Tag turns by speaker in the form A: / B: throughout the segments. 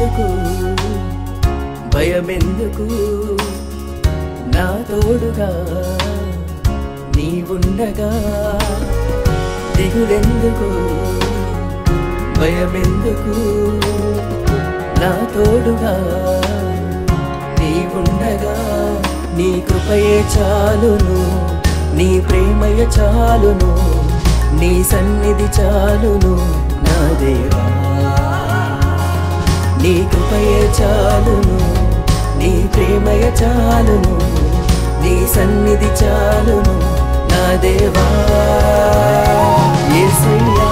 A: దిగులెందుకు భయమెందుకు నా తోడుగా నీవుండగా దిగులెందుకు భయమెందుకు నా తోడుగా నీవుండగా నీ కృపయే చాలును నీ ప్రేమయ చాలును నీ సన్నిధి చాలును నా దేవా నీ కృపయే చాలును నీ ప్రేమయ చాలును నీ సన్నిధి చాలును నా దేవా యేసయ్యా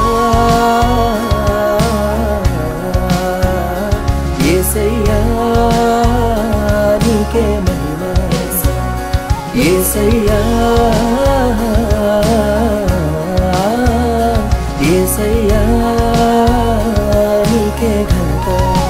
A: యేసయ్యా నీకే మహిమ యేసయ్యా యేసయ్యా నీకే ఘనత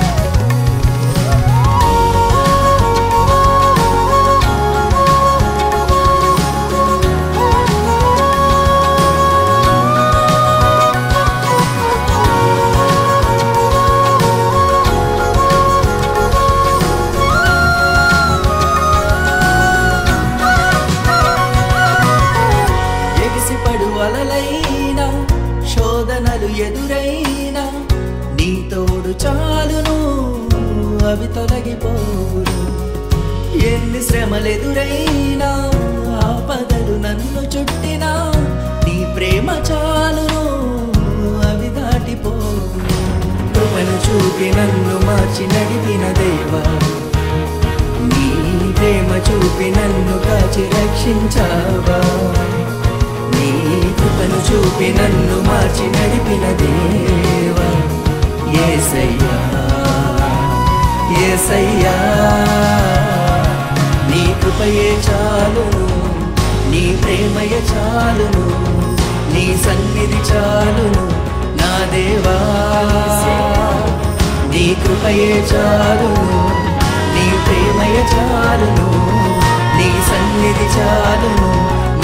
A: ఎగిసిపడు అలలైనా శోధనలు ఎదురైనా నీ తోడు చాలును అవి తొలగిపోవును ఎన్ని శ్రమలెదురైనా ఆపదలు నన్ను చుట్టినా నీ ప్రేమ చాలును అవి దాటిపోవును కృపను చూపి నన్ను మార్చి నడిపిన దేవా నీ ప్రేమ చూపి నన్ను కాచి రక్షించావా నీ కృపను చూపి నన్ను మార్చి నడిపిన దేవా ఏసయ్యా ఏసయ్యా నీ కృపయే చాలును నీ ప్రేమయే చాలును నీ సన్నిధి చాలును నా దేవా నీ కృపయే చాలును నీ ప్రేమయ చాలును నీ సన్నిధి చాలును